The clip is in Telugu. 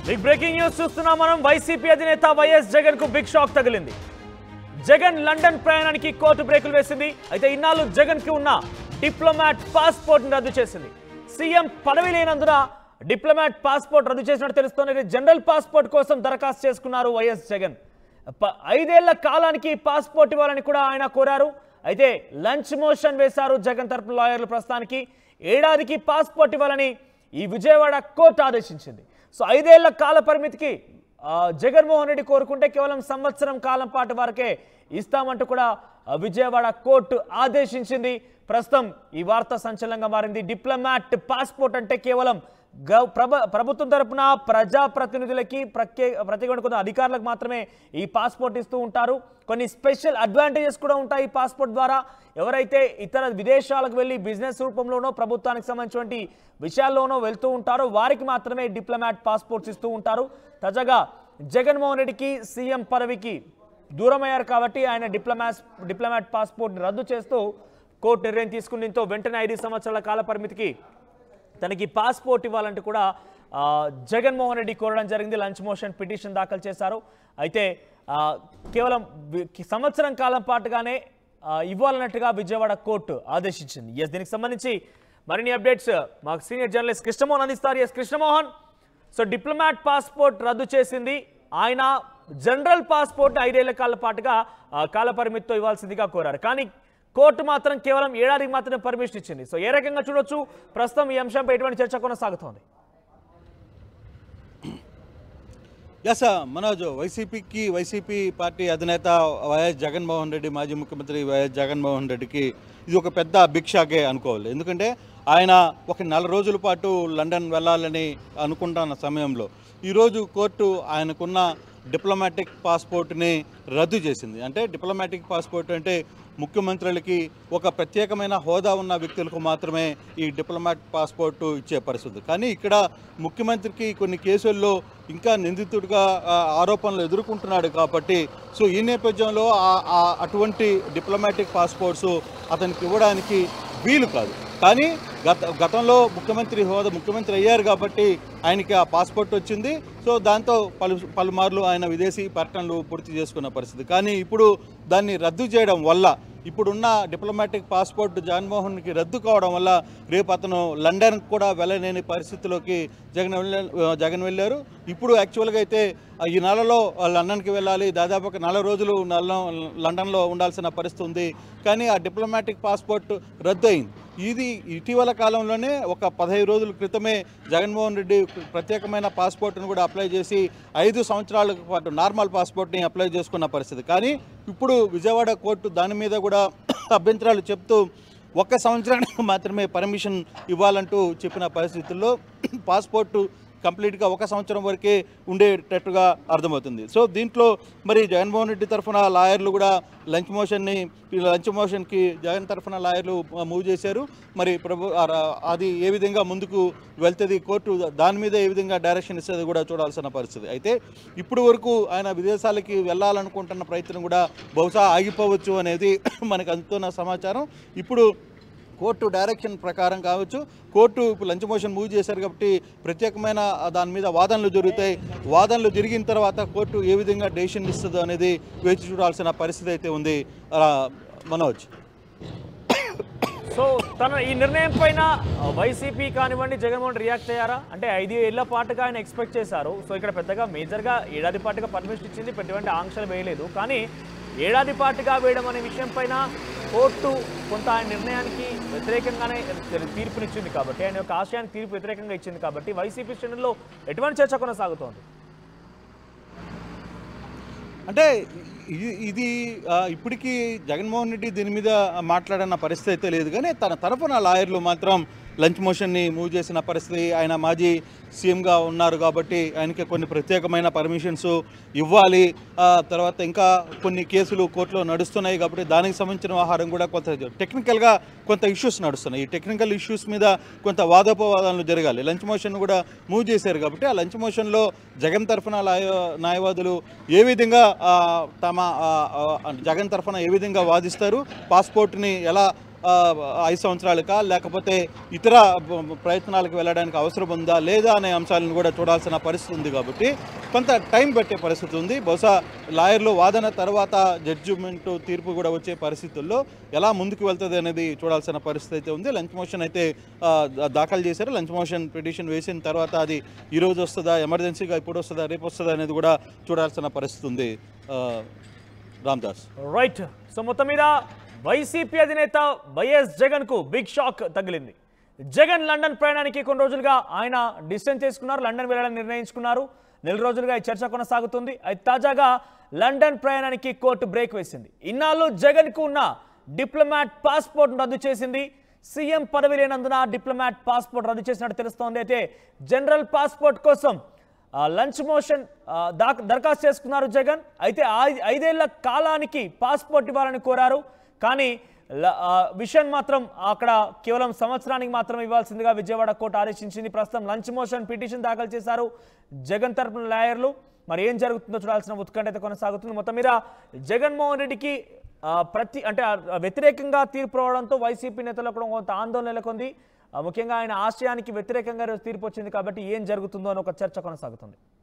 బిగ్ బ్రేకింగ్ న్యూస్ చూస్తున్నాం మనం వైసీపీ అధినేత వైఎస్ జగన్ కు బిగ్ షాక్ తగిలింది జగన్ లండన్ ప్రయాణానికి కోర్టు బ్రేకులు వేసింది అయితే ఇన్నాళ్ళు జగన్ కి ఉన్న డిప్లొమాట్ పాస్పోర్ట్ రద్దు చేసింది సీఎం పదవి లేనందున డిప్లొమాట్ పాస్పోర్ట్ రద్దు చేసినట్టు తెలుస్తోంది జనరల్ పాస్పోర్ట్ కోసం దరఖాస్తు చేసుకున్నారు వైఎస్ జగన్ ప- ఐదేళ్ల కాలానికి పాస్పోర్ట్ ఇవ్వాలని కూడా ఆయన కోరారు అయితే లంచ్ మోషన్ వేశారు జగన్ తరపు లాయర్లు ప్రస్తుతానికి ఏడాదికి పాస్పోర్ట్ ఇవ్వాలని ఈ విజయవాడ కోర్టు ఆదేశించింది సో ఐదేళ్ల కాల పరిమితికి ఆ, జగన్మోహన్ రెడ్డి కోరుకుంటే కేవలం సంవత్సరం కాలం పాటు వరకే ఇస్తామంటూ కూడా ఆ, విజయవాడ కోర్టు ఆదేశించింది ప్రస్తుతం ఈ వార్త సంచలనంగా మారింది డిప్లొమాట్ పాస్పోర్ట్ అంటే కేవలం గవ్ ప్రభ ప్రభుత్వం తరపున ప్రజాప్రతినిధులకి ప్రత్యే ప్రత్యేక కొన్ని అధికారులకు మాత్రమే ఈ పాస్పోర్ట్ ఇస్తూ ఉంటారు కొన్ని స్పెషల్ అడ్వాంటేజెస్ కూడా ఉంటాయి ఈ పాస్పోర్ట్ ద్వారా ఎవరైతే ఇతర విదేశాలకు వెళ్ళి బిజినెస్ రూపంలోనో ప్రభుత్వానికి సంబంధించినటువంటి విషయాల్లోనో వెళ్తూ ఉంటారో వారికి మాత్రమే డిప్లొమాట్ పాస్పోర్ట్స్ ఇస్తూ ఉంటారు తాజాగా జగన్మోహన్ రెడ్డికి సీఎం పదవికి దూరమయ్యారు కాబట్టి ఆయన డిప్లొమాట్ డిప్లొమాట్ పాస్పోర్ట్ని రద్దు చేస్తూ కోర్టు నిర్ణయం తీసుకున్న దీంతో వెంటనే ఐదు సంవత్సరాల కాల పరిమితికి తనకి పాస్పోర్ట్ ఇవ్వాలంటూ కూడా ఆ, జగన్మోహన్ రెడ్డి కోరడం జరిగింది లంచ్ మోషన్ పిటిషన్ దాఖలు చేశారు అయితే ఆ, కేవలం వి- సంవత్సరం కాలం పాటుగానే ఆ, ఇవ్వాలన్నట్టుగా విజయవాడ కోర్టు ఆదేశించింది ఎస్ దీనికి సంబంధించి మరిన్ని అప్డేట్స్ మాకు సీనియర్ జర్నలిస్ట్ కృష్ణమోహన్ అందిస్తారు S Krishnamohan so diplomat passport రద్దు చేసింది ఆయన జనరల్ పాస్పోర్ట్ ఐదేళ్ల కాల పాటుగా ఆ, కాల పరిమితితో ఇవ్వాల్సిందిగా కోరారు కానీ కోర్టు మాత్రం కేవలం ఏడాదికి మాత్రమే పర్మిషన్ ఇచ్చింది సో ఏ రకంగా చూడొచ్చు ప్రస్తుతం ఈ అంశంపై ఎటువంటి చర్చ కొనసాగుతోంది ఎస్ మనోజ్ వైసీపీకి వైసీపీ పార్టీ అధినేత వైఎస్ జగన్మోహన్ రెడ్డి మాజీ ముఖ్యమంత్రి వైఎస్ జగన్మోహన్ రెడ్డికి ఇది ఒక పెద్ద భిక్షాకే అనుకోవాలి ఎందుకంటే ఆయన ఒక నెల రోజుల పాటు లండన్ వెళ్ళాలని అనుకుంటున్న సమయంలో ఈరోజు కోర్టు ఆయనకున్న డిప్లొమాటిక్ పాస్పోర్ట్ని రద్దు చేసింది అంటే డిప్లొమాటిక్ పాస్పోర్ట్ అంటే ముఖ్యమంత్రులకి ఒక ప్రత్యేకమైన హోదా ఉన్న వ్యక్తులకు మాత్రమే ఈ డిప్లొమాట్ పాస్పోర్ట్ ఇచ్చే పరిస్థితి కానీ ఇక్కడ ముఖ్యమంత్రికి కొన్ని కేసుల్లో ఇంకా నిందితుడిగా ఆ, ఆరోపణలు ఎదుర్కొంటున్నాడు కాబట్టి సో ఈ నేపథ్యంలో ఆ- ఆ అటువంటి డిప్లొమాటిక్ పాస్పోర్ట్స్ అతనికి ఇవ్వడానికి వీలు కాదు కానీ గత గతంలో ముఖ్యమంత్రి హోదా ముఖ్యమంత్రి అయ్యారు కాబట్టి ఆయనకి ఆ పాస్పోర్ట్ వచ్చింది సో దాంతో పలు పలుమార్లు ఆయన విదేశీ పర్యటనలు పూర్తి చేసుకున్న పరిస్థితి కానీ ఇప్పుడు దాన్ని రద్దు చేయడం వల్ల ఇప్పుడున్న డిప్లొమాటిక్ పాస్పోర్ట్ జగన్మోహన్కి రద్దు కావడం వల్ల రేపు అతను లండన్ కూడా వెళ్ళలేని పరిస్థితిలోకి జగన్ వెళ్ళ జగన్ వెళ్ళారు ఇప్పుడు యాక్చువల్గా అయితే ఆ, ఈ నెలలో లండన్కి వెళ్ళాలి దాదాపు ఒక నెల రోజులు నల్ల లండన్లో ఉండాల్సిన పరిస్థితి ఉంది కానీ ఆ డిప్లొమాటిక్ పాస్పోర్ట్ రద్దు అయింది ఇది ఇటీవల కాలంలోనే ఒక పదహైదు రోజుల క్రితమే జగన్మోహన్ రెడ్డి ప్రత్యేకమైన పాస్పోర్ట్ను కూడా అప్లై చేసి ఐదు సంవత్సరాల పాటు నార్మల్ పాస్పోర్ట్ని అప్లై చేసుకున్న పరిస్థితి కానీ ఇప్పుడు విజయవాడ కోర్టు దాని మీద కూడా అభ్యంతరాలు చెప్తూ ఒక్క సంవత్సరానికి మాత్రమే పర్మిషన్ ఇవ్వాలంటూ చెప్పిన పరిస్థితుల్లో పాస్పోర్టు కంప్లీట్గా ఒక సంవత్సరం వరకే ఉండేటట్టుగా అర్థమవుతుంది సో దీంట్లో మరి జగన్మోహన్ రెడ్డి తరఫున లాయర్లు కూడా లంచ్ మోషన్ని ఈ లంచ్ మోషన్కి జగన్ తరఫున లాయర్లు మూవ్ చేశారు మరి ప్రభు ఆ రా- అది ఏ విధంగా ముందుకు వెళ్తుంది కోర్టు దాని మీద ఏ విధంగా డైరెక్షన్ ఇస్తుంది కూడా చూడాల్సిన పరిస్థితి అయితే ఇప్పుడు వరకు ఆయన విదేశాలకి వెళ్ళాలనుకుంటున్న ప్రయత్నం కూడా బహుశా ఆగిపోవచ్చు అనేది మనకు అందుతున్న సమాచారం ఇప్పుడు కోర్టు డైరెక్షన్ ప్రకారం కావచ్చు కోర్టు ఇప్పుడు లంచ్ మోషన్ మూవ్ చేశారు కాబట్టి ప్రత్యేకమైన ఆ దాని మీద వాదనలు జరుగుతాయి వాదనలు జరిగిన తర్వాత కోర్టు ఏ విధంగా డెసిషన్ ఇస్తుందో అనేది వేచి చూడాల్సిన పరిస్థితి అయితే ఉంది ఆ, మనోజ్ సో తన ఈ నిర్ణయం పైన ఆ, వైసీపీ కానివ్వండి జగన్మోహన్ రియాక్ట్ అయ్యారా అంటే ఐదు ఏళ్ల పాటుగా ఆయన ఎక్స్పెక్ట్ చేశారు సో ఇక్కడ పెద్దగా మేజర్గా ఏడాది పాటుగా పర్మిషన్ ఇచ్చింది ఎటువంటి ఆంక్షలు వేయలేదు కానీ ఏడాది పాటుగా వేయడం అనే విషయం పైన కోర్టు కొంత ఆయన నిర్ణయానికి వ్యతిరేకంగానే తె- తీర్పునిచ్చింది కాబట్టి ఆయన యొక్క ఆశయానికి తీర్పు వ్యతిరేకంగా ఇచ్చింది కాబట్టి వైసీపీ శ్రేణుల్లో ఎటువంటి చర్చ కొనసాగుతోంది అంటే ఇది ఇది ఆ, ఇప్పటికీ జగన్మోహన్ రెడ్డి దీని మీద మాట్లాడిన పరిస్థితి అయితే లేదు కానీ తన తరఫున లాయర్లు మాత్రం లంచ్ మోషన్ని మూవ్ చేసిన పరిస్థితి ఆయన మాజీ సీఎంగా ఉన్నారు కాబట్టి ఆయనకి కొన్ని ప్రత్యేకమైన పర్మిషన్స్ ఇవ్వాలి ఆ, తర్వాత ఇంకా కొన్ని కేసులు కోర్టులో నడుస్తున్నాయి కాబట్టి దానికి సంబంధించిన వ్యవహారం కూడా కొంత టెక్నికల్గా కొంత ఇష్యూస్ నడుస్తున్నాయి ఈ టెక్నికల్ ఇష్యూస్ మీద కొంత వాదోపవాదాలు జరగాలి లంచ్ మోషన్ కూడా మూవ్ చేశారు కాబట్టి ఆ లంచ్ మోషన్లో జగన్ తరఫున లాయ న్యాయవాదులు ఏ విధంగా ఆ, తమ ఆ, ఆ, జగన్ తరఫున ఏ విధంగా వాదిస్తారు పాస్పోర్ట్ని ఎలా ఆ, ఐదు సంవత్సరాలకా లేకపోతే ఇతర బ- ప్రయత్నాలకు వెళ్ళడానికి అవసరం ఉందా లేదా అనే అంశాలను కూడా చూడాల్సిన పరిస్థితి ఉంది కాబట్టి కొంత టైం పట్టే పరిస్థితి ఉంది బహుశా లాయర్లు వాదన తర్వాత జడ్జిమెంట్ తీర్పు కూడా వచ్చే పరిస్థితుల్లో ఎలా ముందుకు వెళ్తుంది అనేది చూడాల్సిన పరిస్థితి అయితే ఉంది లంచ్ మోషన్ అయితే ఆ, దా- దాఖలు చేశారు లంచ్ మోషన్ పిటిషన్ వేసిన తర్వాత అది ఈ రోజు వస్తుందా ఎమర్జెన్సీగా ఇప్పుడు వస్తుందా రేపు వస్తుందా అనేది కూడా చూడాల్సిన పరిస్థితి ఉంది ఆ, రామ్దాస్ రైట్ సో మొత్తం మీద వైసీపీ అధినేత వైఎస్ జగన్ కు బిగ్ షాక్ తగిలింది జగన్ లండన్ ప్రయాణానికి కొన్ని రోజులుగా ఆయన డిస్టెన్స్ చేసుకున్నారు లండన్ వెళ్ళాలని నిర్ణయించుకున్నారు నెల రోజులుగా ఈ చర్చ కొనసాగుతుంది అయితే తాజాగా లండన్ ప్రయాణానికి కోర్టు బ్రేక్ వేసింది ఇన్నాళ్ళు జగన్ కు ఉన్న డిప్లొమాట్ పాస్పోర్ట్ రద్దు చేసింది సీఎం పదవి లేనందున డిప్లొమాట్ పాస్పోర్ట్ రద్దు చేసినట్టు తెలుస్తోంది అయితే జనరల్ పాస్పోర్ట్ కోసం ఆ, లంచ్ మోషన్ ఆ, దా- దరఖాస్తు చేసుకున్నారు జగన్ అయితే ఐ- ఐదేళ్ల కాలానికి పాస్పోర్ట్ ఇవ్వాలని కోరారు కానీ ల- ఆ, విషయం మాత్రం అక్కడ కేవలం సంవత్సరానికి మాత్రం ఇవ్వాల్సిందిగా విజయవాడ కోర్టు ఆదేశించింది ప్రస్తుతం లంచ్ మోషన్ పిటిషన్ దాఖలు చేశారు జగన్ తరపున లాయర్లు మరి ఏం జరుగుతుందో చూడాల్సిన ఉత్కంఠ అయితే కొనసాగుతుంది మొత్తం మీద జగన్మోహన్ రెడ్డికి ఆ, ప్రతి అంటే ఆ, వ్యతిరేకంగా తీర్పు రావడంతో వైసీపీ నేతల్లో కూడా కొంత ఆందోళన నెలకొంది ఆ, ముఖ్యంగా ఆయన ఆశయానికి వ్యతిరేకంగా ఈరోజు తీర్పు వచ్చింది కాబట్టి ఏం జరుగుతుందో అని ఒక చర్చ కొనసాగుతుంది